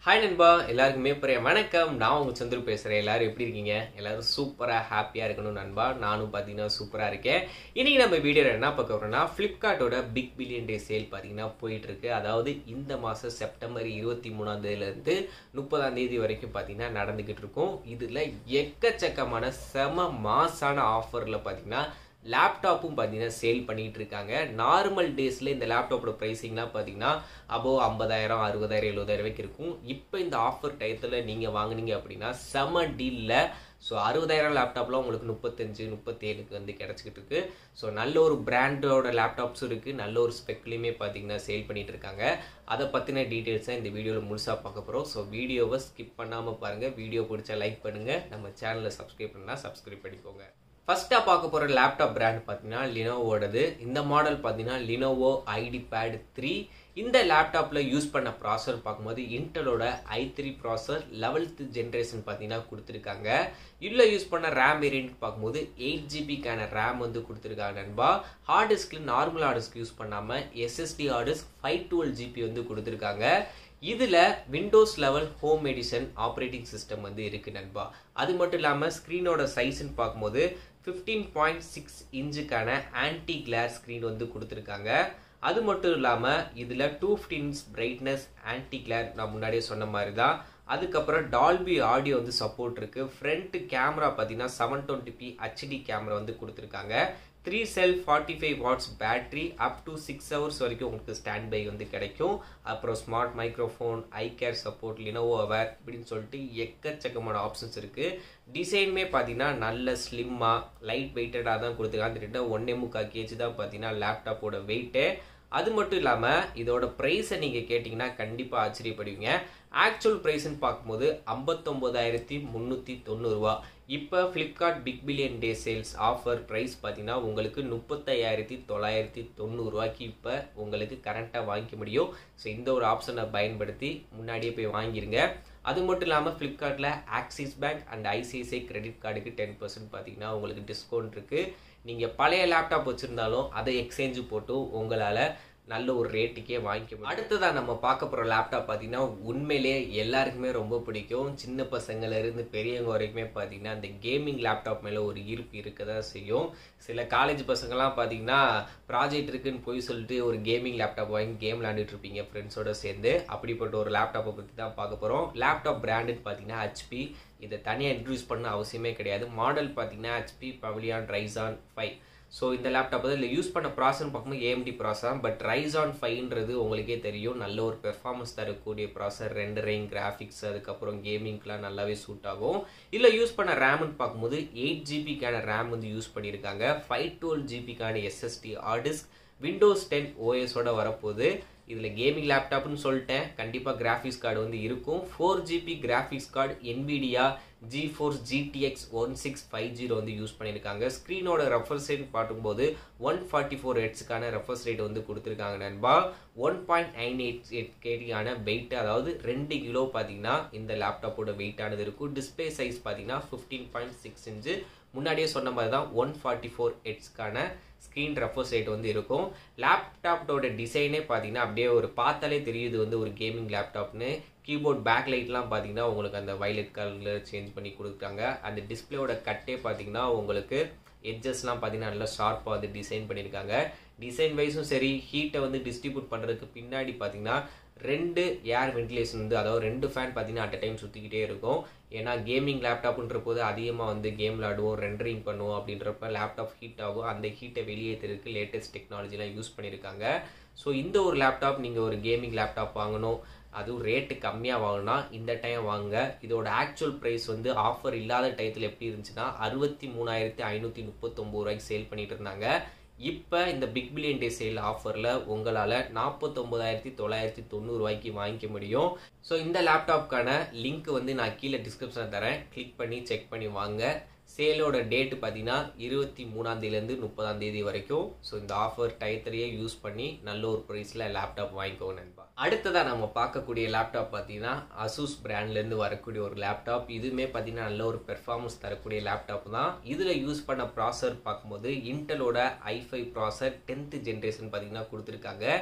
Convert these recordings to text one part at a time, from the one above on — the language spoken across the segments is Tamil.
ஹாய் நண்பா எல்லாருக்குமே பெரிய வணக்கம் நான் உங்க சந்துரு பேசுறேன் எல்லாரும் எப்படி இருக்கீங்க எல்லாரும் சூப்பரா ஹாப்பியா இருக்கணும் நண்பா நானும் பாத்தீங்கன்னா சூப்பரா இருக்கேன் இன்னைக்கு நம்ம வீடியோல என்ன பார்க்க போறோம்னா பிளிப்கார்ட்டோட பிக் பில்லியன் டே சேல் பாத்தீங்கன்னா போயிட்டு இருக்கு அதாவது இந்த மாசம் செப்டம்பர் இருபத்தி மூணாம் தேதியில இருந்து முப்பதாம் தேதி வரைக்கும் பாத்தீங்கன்னா நடந்துகிட்டு இருக்கும் இதுல எக்கச்சக்கமான செம மாசான ஆஃபர்ல பாத்தீங்கன்னா லேப்டாப்பும் பார்த்தீங்கன்னா சேல் பண்ணிட்டு இருக்காங்க நார்மல் டேஸில் இந்த லேப்டாப்போட ப்ரைஸிங்லாம் பார்த்தீங்கன்னா அபோவ் ஐம்பதாயிரம் அறுபதாயிரம் எழுபதாயிரம் வரைக்கும் இருக்கும் இப்போ இந்த ஆஃபர் டயத்தில் நீங்கள் வாங்குனீங்க அப்படின்னா செம டீலில் ஸோ அறுபதாயிரம் லேப்டாப்லாம் உங்களுக்கு முப்பத்தஞ்சு முப்பத்தேழுக்கு வந்து கிடச்சிக்கிட்டு இருக்கு ஸோ நல்ல ஒரு பிராண்டோட லேப்டாப்ஸும் இருக்குது நல்ல ஒரு ஸ்பெக்லையுமே பார்த்தீங்கன்னா சேல் பண்ணிட்டு இருக்காங்க அதை பற்றின டீட்டெயில்ஸை இந்த வீடியோவில் முழுசாக பார்க்க போகிறோம் ஸோ வீடியோவை ஸ்கிப் பண்ணாமல் பாருங்கள் வீடியோ பிடிச்சா லைக் பண்ணுங்கள் நம்ம சேனலை சப்ஸ்கிரைப் பண்ணால் சப்ஸ்கிரைப் பண்ணிக்கோங்க ஃபர்ஸ்ட்டாக பார்க்க போகிற லேப்டாப் பிராண்ட் பார்த்தீங்கன்னா லினோவோடது இந்த மாடல் பார்த்தீங்கன்னா லினோவோ ஐடி பேட் த்ரீ இந்த லேப்டாப்பில் யூஸ் பண்ண ப்ராசர் பார்க்கும்போது இன்டலோட I three processor eleventh generation பார்த்தீங்கன்னா கொடுத்துருக்காங்க இதில் யூஸ் பண்ண ரேம் வேரியன்ட் பார்க்கும்போது எயிட் ஜிபிக்கான ரேம் வந்து கொடுத்துருக்காங்க நண்பா ஹார்ட் டிஸ்கில் நார்மல் ஹார்ட் டிஸ்க் யூஸ் பண்ணாமல் SSD hard disk five twelve GB வந்து கொடுத்துருக்காங்க இதில் Windows eleven home edition operating system வந்து இருக்கு நண்பா அது மட்டும் இல்லாமல் ஸ்க்ரீனோட சைஸ்ன்னு பார்க்கும்போது ஃபிஃப்டீன் பாயிண்ட் சிக்ஸ் இன்ச்சுக்கான ஆன்டி கிளார் ஸ்க்ரீன் வந்து கொடுத்துருக்காங்க அது மட்டும் இல்லாமல் இதில் டூ ஃபிஃப்டின்ஸ் பிரைட்னஸ் ஆன்டி கிளார் நான் முன்னாடியே சொன்ன மாதிரி தான் அதுக்கப்புறம் டால்பி ஆடியோ வந்து சப்போர்ட் இருக்கு ஃப்ரண்ட் கேமரா பார்த்தீங்கன்னா seven twenty P HD camera வந்து கொடுத்துருக்காங்க three cell forty five watts battery up to six hours வரைக்கும் உங்களுக்கு ஸ்டாண்ட் பை வந்து கிடைக்கும் அப்புறம் smart microphone I care support Lenovo aware இப்படின்னு சொல்லிட்டு எக்கச்சக்கமான ஆப்ஷன்ஸ் இருக்குது டிசைனுமே பார்த்தீங்கன்னா நல்ல ஸ்லிம்மாக லைட் வெயிட்டடாக தான் கொடுத்துருக்காங்க கிட்ட ஒன்னே முக்கால் கேஜி தான் பார்த்தீங்கன்னா லேப்டாப்போட வெயிட்டு அது மட்டும் இல்லாமல் இதோட ப்ரைஸை நீங்கள் கேட்டிங்கன்னா கண்டிப்பாக ஆச்சரியப்படுவீங்க ஆக்சுவல் ப்ரைஸ்ன்னு பார்க்கும்போது ஐம்பத்தொம்போதாயிரத்தி முந்நூற்றி தொண்ணூறுரூவா இப்போ Flipkart big billion day sales offer price பார்த்தீங்கன்னா உங்களுக்கு முப்பத்தையாயிரத்தி தொள்ளாயிரத்தி தொண்ணூறுரூவாய்க்கு இப்போ உங்களுக்கு கரண்ட்டாக வாங்கிக்க முடியும் ஸோ இந்த ஒரு ஆப்ஷனை பயன்படுத்தி முன்னாடியே போய் வாங்கிருங்க அது மட்டும் இல்லாமல் ஃப்ளிப்கார்ட்டில் Axis bank and ICICI credit கார்டுக்கு டென் பர்சன்ட் பார்த்தீங்கன்னா உங்களுக்கு டிஸ்கவுண்ட் இருக்குது நீங்கள் பழைய லேப்டாப் வச்சுருந்தாலும் அதை எக்ஸ்சேஞ்சு போட்டு உங்களால் நல்ல ஒரு ரேட்டுக்கே வாங்கிக்க முடியும் அடுத்ததாக நம்ம பார்க்க போகிற லேப்டாப் பார்த்தீங்கன்னா உண்மையிலே எல்லாருக்குமே ரொம்ப பிடிக்கும் சின்ன பசங்கள்லேருந்து பெரியவங்க வரைக்குமே பார்த்தீங்கன்னா அந்த கேமிங் லேப்டாப் மேலே ஒரு ஈர்ப்பு இருக்க தான் செய்யும் சில காலேஜ் பசங்கள்லாம் பார்த்தீங்கன்னா ப்ராஜெக்ட் இருக்குன்னு போய் சொல்லிட்டு ஒரு கேமிங் லேப்டாப் வாங்கி கேம் விளாண்டுட்டு இருப்பீங்க ஃப்ரெண்ட்ஸோட சேர்ந்து அப்படிப்பட்ட ஒரு லேப்டாப்பை பற்றி தான் பார்க்க போகிறோம் லேப்டாப் பிராண்டுன்னு பார்த்தீங்கன்னா ஹெச்பி இதை தனியாக இன்ட்ரடியூஸ் பண்ண அவசியமே கிடையாது மாடல் பார்த்தீங்கன்னா HP Pavilion Ryzen five so இந்த லேப்டாப் வந்து இல்லை யூஸ் பண்ண ப்ராசர்னு பார்க்கும்போது ஏஎம்டி ப்ராசர் பட் ரைசான் ஃபைவ்ன்றது உங்களுக்கே தெரியும் நல்ல ஒரு பெர்ஃபார்மன்ஸ் தரக்கூடிய ப்ராசர் ரெண்டரிங் கிராஃபிக்ஸ் அதுக்கப்புறம் கேமிங்க்கெலாம் நல்லாவே சூட் ஆகும் இல்லை யூஸ் பண்ண ரேம்னு பார்க்கும்போது எயிட் ஜிபிக்கான ரேம் வந்து யூஸ் பண்ணியிருக்காங்க ஃபைவ் டுவெல் ஜிபிக்கான எஸ்எஸ்டி ஹார்டிஸ்க் விண்டோஸ் டென் ஓஎஸோட வரப்போகுது இதில் கேமிங் லேப்டாப்னு சொல்லிட்டேன் கண்டிப்பாக கிராஃபிக்ஸ் கார்டு வந்து இருக்கும் four GB graphics card Nvidia G force GTX one six five zero வந்து யூஸ் பண்ணியிருக்காங்க ஸ்க்ரீனோட ரெஃபர்ஸ் ரேட் பார்க்கும்போது ஒன் ஃபார்ட்டி ஃபோர் ஹெட்ஸுக்கான ரெஃபர்ஸ் ரேட் வந்து கொடுத்துருக்காங்க நண்பா one point nine eight eight கேடியான வெயிட் அதாவது ரெண்டு கிலோ பார்த்தீங்கன்னா இந்த லேப்டாப்போட வெயிட்டானது இருக்கும் டிஸ்பிளே சைஸ் பார்த்தீங்கன்னா ஃபிஃப்டீன் பாயிண்ட் சிக்ஸ் இன்ச்சு முன்னாடியே சொன்ன மாதிரி தான் ஒன் ஃபார்ட்டி ஃபோர் ஹெட்ஸ்க்கான ஸ்க்ரீன் ரெஃபர்ஸ் ரேட் வந்து இருக்கும் லேப்டாப்போட டிசைனே பார்த்தீங்கன்னா அப்படியே ஒரு பார்த்தாலே தெரியுது வந்து ஒரு கேமிங் லேப்டாப்னு கீபோர்ட் பேக் லைட்லாம் பார்த்தீங்கன்னா உங்களுக்கு அந்த வைலட் கலரில் சேஞ்ச் பண்ணி கொடுத்துருக்காங்க அந்த டிஸ்பிளேயோட கட்டே பார்த்தீங்கன்னா உங்களுக்கு எட்ஜஸ்லாம் பார்த்தீங்கன்னா நல்லா ஷார்ப்பாக வந்து டிசைன் பண்ணியிருக்காங்க டிசைன் வைஸும் சரி ஹீட்டை வந்து டிஸ்ட்ரிபியூட் பண்ணுறதுக்கு பின்னாடி பார்த்தீங்கன்னா ரெண்டு ஏர் வென்டிலேஷன் வந்து அதாவது ரெண்டு ஃபேன் பார்த்தீங்கன்னா அட் டைம் சுற்றிக்கிட்டே இருக்கும் ஏன்னா கேமிங் லேப்டாப்ன்ற போது அதிகமாக வந்து கேம் விளாடுவோம் ரெண்டரிங் பண்ணுவோம் அப்படின்றப்ப லேப்டாப் ஹீட் ஆகும் அந்த ஹீட்டை வெளியேற்றுறதுக்கு லேட்டஸ்ட் டெக்னாலஜிலாம் யூஸ் பண்ணியிருக்காங்க ஸோ இந்த ஒரு லேப்டாப் நீங்கள் ஒரு கேமிங் லேப்டாப் வாங்கணும் அதுவும் ரேட்டு கம்மியாக வாங்கினா இந்த டைம் வாங்க இதோட ஆக்சுவல் ப்ரைஸ் வந்து ஆஃபர் இல்லாத டயத்தில் எப்படி இருந்துச்சுன்னா அறுபத்தி மூணாயிரத்தி ஐநூற்றி முப்பத்தொம்பது ரூபாய்க்கு சேல் பண்ணிட்டு இருந்தாங்க இப்போ இந்த பிக் பில்லியன் டே சேல் ஆஃபரில் உங்களால் நாற்பத்தொம்பதாயிரத்தி தொள்ளாயிரத்தி தொண்ணூறுரூவாய்க்கு வாங்கிக்க முடியும் ஸோ இந்த லேப்டாப்க்கான லிங்க் வந்து நான் கீழே டிஸ்கிரிப்ஷனில் தரேன் கிளிக் பண்ணி செக் பண்ணி வாங்க சேலோட டேட்டு பார்த்தீங்கன்னா இருபத்தி மூணாம் தேதியிலேருந்து முப்பதாம் தேதி வரைக்கும் ஸோ இந்த ஆஃபர் டயத்திலேயே யூஸ் பண்ணி நல்ல ஒரு ப்ரைஸில் லேப்டாப் வாங்கிக்கோங்க நண்பா அடுத்ததாக நம்ம பார்க்கக்கூடிய லேப்டாப் பார்த்தீங்கன்னா அசூஸ் பிராண்ட்லேருந்து வரக்கூடிய ஒரு லேப்டாப் இதுவுமே பார்த்தீங்கன்னா நல்ல ஒரு பெர்ஃபார்மன்ஸ் தரக்கூடிய லேப்டாப் தான் இதில் யூஸ் பண்ண ப்ராசர் பார்க்கும்போது இன்டலோட i five processor tenth generation பார்த்தீங்கன்னா கொடுத்துருக்காங்க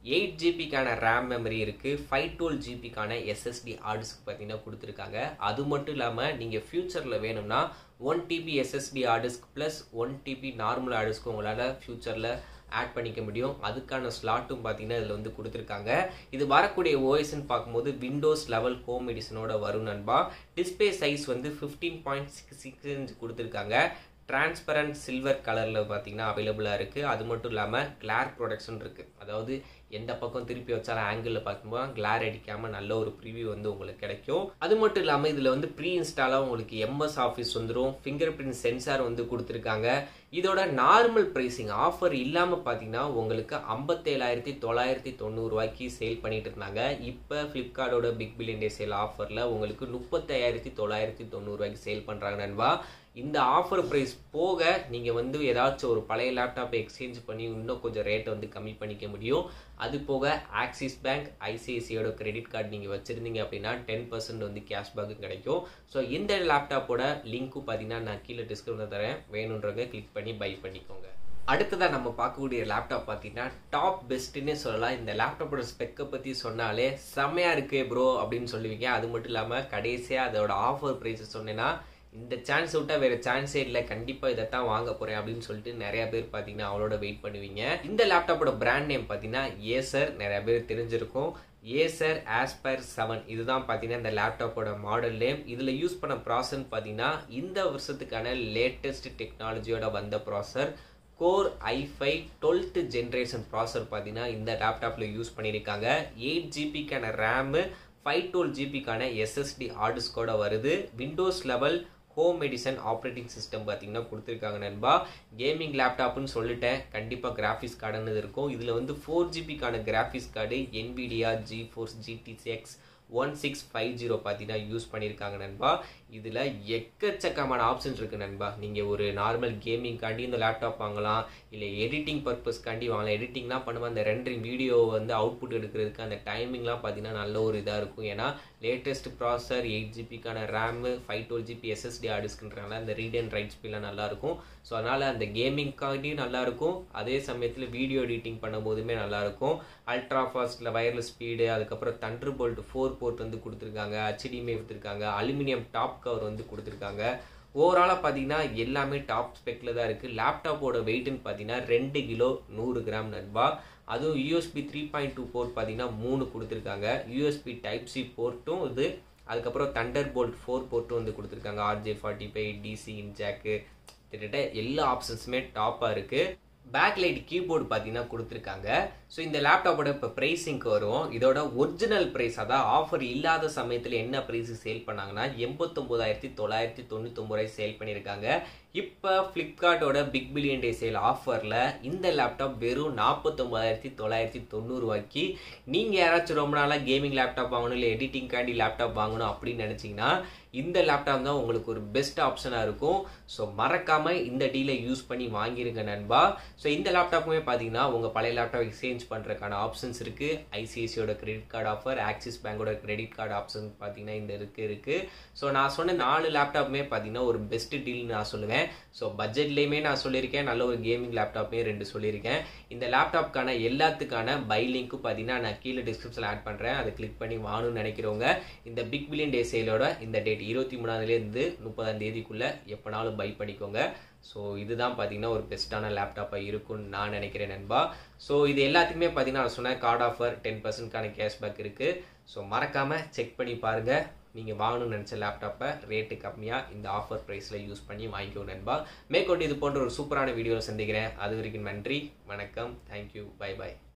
எயிட் ஜிபிக்கான ரேம் மெமரி இருக்குது ஃபைவ் டுவெல் ஜிபிக்கான எஸ்எஸ்டி ஹார்டிஸ்க்கு பார்த்தீங்கன்னா கொடுத்துருக்காங்க அது மட்டும் இல்லாமல் நீங்கள் ஃப்யூச்சரில் வேணும்னா one TB SSD hard disk plus one TB normal ஹார்டிஸ்க்கு உங்களால் ஃப்யூச்சரில் ஆட் பண்ணிக்க முடியும் அதுக்கான ஸ்லாட்டும் பார்த்தீங்கன்னா இதில் வந்து கொடுத்துருக்காங்க இது வரக்கூடிய ஓஎஸ்ன்னு பார்க்கும்போது விண்டோஸ் லெவல் ஹோம் எடிஷனோட வரும் நண்பா டிஸ்பிளே சைஸ் வந்து fifteen point six six inch கொடுத்துருக்காங்க டிரான்ஸ்பரண்ட் சில்வர் கலரில் பார்த்தீங்கன்னா அவைலபிளாக இருக்குது அது மட்டும் இல்லாமல் கிளார் ப்ரொடக்ஷன் இருக்குது அதாவது எந்த பக்கம் திருப்பி வச்சாலும் ஆங்கிளில் பார்க்கும்போது கிளார் அடிக்காமல் நல்ல ஒரு ப்ரிவியூ வந்து உங்களுக்கு கிடைக்கும் அது மட்டும் இல்லாமல் இதில் வந்து ப்ரீ இன்ஸ்டாலாக உங்களுக்கு எம்எஸ் ஆஃபீஸ் வந்துடும் ஃபிங்கர் பிரிண்ட் சென்சார் வந்து கொடுத்துருக்காங்க இதோட நார்மல் ப்ரைஸிங் ஆஃபர் இல்லாமல் பார்த்தீங்கன்னா உங்களுக்கு ஐம்பத்தேழாயிரத்தி தொள்ளாயிரத்தி தொண்ணூறுரூவாய்க்கு சேல் பண்ணிட்டு இருந்தாங்க இப்போ ஃப்ளிப்கார்ட்டோட பிக் பில்லியன் டே சேல் ஆஃபரில் உங்களுக்கு முப்பத்தாயிரத்தி தொள்ளாயிரத்தி தொண்ணூறுரூவாய்க்கு சேல் பண்ணுறாங்க நண்பா இந்த ஆஃபர் ப்ரைஸ் போக நீங்கள் வந்து ஏதாச்சும் ஒரு பழைய லேப்டாப்பை எக்ஸ்சேஞ்ச் பண்ணி இன்னும் கொஞ்சம் ரேட்டை வந்து கம்மி பண்ணிக்க முடியும் அது போக ஆக்சிஸ் பேங்க் ஐசிஐசியோட கிரெடிட் கார்டு நீங்கள் வச்சுருந்தீங்க அப்படின்னா டென் பர்சன்ட் வந்து கேஷ்பேக்கு கிடைக்கும் ஸோ இந்த லேப்டாப்போட லிங்க்கும் பார்த்தீங்கன்னா நான் கீழே டிஸ்கிரிப்ஷனில் தரேன் வேணுன்றவங்க கிளிக் பண்ணி பை பண்ணிக்கோங்க அடுத்ததாக நம்ம பார்க்கக்கூடிய லேப்டாப் பார்த்தீங்கன்னா டாப் பெஸ்ட்டுன்னே சொல்லலாம் இந்த லேப்டாப்போட ஸ்பெக்கை பற்றி சொன்னாலே செம்மையாக இருக்கு ப்ரோ அப்படின்னு சொல்லுவீங்க அது மட்டும் இல்லாமல் கடைசியாக அதோட ஆஃபர் ப்ரைஸ் சொன்னேன்னா இந்த சான்ஸ் விட்டா வேற சான்ஸே இல்லை கண்டிப்பாக இதைத்தான் வாங்க போறேன் அப்படின்னு சொல்லிட்டு நிறைய பேர் பார்த்தீங்கன்னா அவளோட வெயிட் பண்ணுவீங்க இந்த லேப்டாப்போட பிராண்ட் நேம் பார்த்தீங்கன்னா ஏசர் நிறைய பேர் தெரிஞ்சிருக்கும் ஏசர் ஆஸ்பயர் செவன் இதுதான் பார்த்தீங்கன்னா இந்த லேப்டாப்போட மாடல் நேம் இதில் யூஸ் பண்ண ப்ராசர்னு பார்த்தீங்கன்னா இந்த வருஷத்துக்கான லேட்டஸ்ட் டெக்னாலஜியோட வந்த processor core I five twelfth generation processor பார்த்தீங்கன்னா இந்த லேப்டாப்பில் யூஸ் பண்ணியிருக்காங்க எயிட் ஜிபிக்கான ரேமு ஃபைவ் டுவெல் ஜிபிக்கான எஸ்எஸ்டி ஹார்டிஸ்கோட வருது Windows eleven home edition operating system பார்த்தீங்கன்னா கொடுத்துருக்காங்க நண்பா கேமிங் லேப்டாப்னு சொல்லிட்டேன் கண்டிப்பாக கிராஃபிக்ஸ் கார்டுன்னு இருக்கும் இதில் வந்து ஃபோர் ஜிபிக்கான graphics card Nvidia G force GTX one six five zero பார்த்தீங்கன்னா யூஸ் பண்ணியிருக்காங்க நண்பா இதில் எக்கச்சக்கமான ஆப்ஷன்ஸ் இருக்குது நண்பா நீங்கள் ஒரு நார்மல் கேமிங்காண்டி இந்த லேப்டாப் வாங்கலாம் இல்லை எடிட்டிங் பர்பஸ்க்காண்டி வாங்கலாம் எடிட்டிங்லாம் பண்ணுவோம் அந்த ரெண்டரிங் வீடியோ வந்து அவுட்புட் எடுக்கிறதுக்கு அந்த டைமிங்லாம் பார்த்தீங்கன்னா நல்ல ஒரு இதாக இருக்கும் ஏன்னா லேட்டஸ்ட் ப்ராசர் எயிட் ஜிபிக்கான RAM five twelve GB SSD ஹார்டிஸ்க்குன்றனால அந்த ரீட் அண்ட் ரைட் ஸ்பீட்லாம் நல்லாயிருக்கும் ஸோ அதனால் அந்த கேமிங்காண்டியும் நல்லாயிருக்கும் அதே சமயத்தில் வீடியோ எடிட்டிங் பண்ணும்போதுமே நல்லாயிருக்கும் அல்ட்ரா ஃபாஸ்ட்டில் வயர்லெஸ் ஸ்பீடு அதுக்கப்புறம் தண்டர் போல்ட் ஃபோர் போர்ட் வந்து கொடுத்துருக்காங்க ஹெச்டிஎம்ஐ கொடுத்துருக்காங்க அலுமினியம் டாப் கவர் வந்து கொடுத்துருக்காங்க ஓவராலாக பார்த்தீங்கன்னா எல்லாமே டாப் ஸ்பெக்கில் தான் இருக்குது லேப்டாப்போட வெயிட்னு பார்த்தீங்கன்னா ரெண்டு கிலோ நூறு கிராம் நண்பா அதுவும் USB three point two port பார்த்தீங்கன்னா மூணு கொடுத்துருக்காங்க யூஎஸ்பி டைப் சி போர்ட்டும் இது அதுக்கப்புறம் தண்டர் போல்ட் ஃபோர் போர்ட்டும் வந்து கொடுத்துருக்காங்க ஆர்ஜே ஃபார்ட்டி ஃபைவ் டிசி இன்ஜாக்கு கிட்டத்தட்ட எல்லா ஆப்ஷன்ஸுமே டாப்பாக இருக்குது பேக்லைட் கீபோர்டு பார்த்தீங்கன்னா கொடுத்துருக்காங்க ஸோ இந்த லேப்டாப்போட இப்போ ப்ரைஸிங்க்கு வரும் இதோட ஒரிஜினல் ப்ரைஸ் அதான் ஆஃபர் இல்லாத சமயத்தில் என்ன ப்ரைஸு சேல் பண்ணாங்கன்னா எண்பத்தொம்போதாயிரத்தி தொள்ளாயிரத்தி தொண்ணூத்தொம்பது ரூபாய் சேல் பண்ணியிருக்காங்க இப்போ ஃப்ளிப்கார்ட்டோட பிக் பில்லியன் டே சேல் ஆஃபரில் இந்த லேப்டாப் வெறும் நாற்பத்தொம்பதாயிரத்தி தொள்ளாயிரத்தி தொண்ணூறுவாய்க்கு நீங்கள் யாராச்சும் ரொம்ப நாளாக கேமிங் லேப்டாப் வாங்கணும் இல்லை எடிட்டிங்காண்டி லேப்டாப் வாங்கணும் அப்படின்னு நினச்சிங்கன்னா இந்த லேப்டாப் தான் உங்களுக்கு ஒரு பெஸ்ட் ஆப்ஷனாக இருக்கும் ஸோ மறக்காமல் இந்த டீலை யூஸ் பண்ணி வாங்கிருங்க நண்பா ஸோ இந்த லேப்டாப்புமே பார்த்தீங்கன்னா உங்கள் பழைய லேப்டாப் எக்ஸ்சேஞ்ச் பண்ணுறதுக்கான ஆப்ஷன்ஸ் இருக்குது ஐசிஐசியோட கிரெடிட் கார்டு ஆஃபர் ஆக்சிஸ் பேங்கோட கிரெடிட் கார்டு ஆப்ஷன் பார்த்தீங்கன்னா இந்த இருக்குது இருக்குது ஸோ நான் சொன்ன நாலு லேப்டாப்புமே பார்த்தீங்கன்னா ஒரு பெஸ்ட் டீல்னு நான் சொல்லுவேன் ஸோ பட்ஜெட்லேயுமே நான் சொல்லியிருக்கேன் நல்ல ஒரு கேமிங் லேப்டாப்பே ரெண்டு சொல்லியிருக்கேன் இந்த லேப்டாப்க்கான எல்லாத்துக்கான பை லிங்க்கும் பார்த்தீங்கன்னா நான் கீழே டிஸ்கிரிப்ஷனில் ஆட் பண்ணுறேன் அதை கிளிக் பண்ணி வாங்கணும்னு நினைக்கிறவங்க இந்த பிக் பில்லியன் டே சேலோட இந்த டேட் இருபத்தி மூணாந்தேதி முப்பதாம் தேதிக்குள்ளே எப்போனாலும் பை பண்ணிக்கோங்க ஸோ இதுதான் பார்த்தீங்கன்னா ஒரு பெஸ்ட்டான லேப்டாப்பாக இருக்கும்னு நான் நினைக்கிறேன் நண்பா ஸோ இது எல்லாத்துக்குமே பார்த்தீங்கன்னா நான் சொன்னேன் கார்டு ஆஃபர் டென் பர்சன்ட்கான கேஷ்பேக் இருக்குது ஸோ மறக்காமல் செக் பண்ணி பாருங்கள் நீங்கள் வாங்கணும்னு நினச்ச லேப்டாப்பை ரேட்டு கம்மியாக இந்த ஆஃபர் ப்ரைஸில் யூஸ் பண்ணி வாங்கிக்கோ நண்பா மேற்கொண்டு இது போன்ற ஒரு சூப்பரான வீடியோவில் சந்திக்கிறேன் அது வரைக்கும் நன்றி வணக்கம் தேங்க்யூ பை பாய்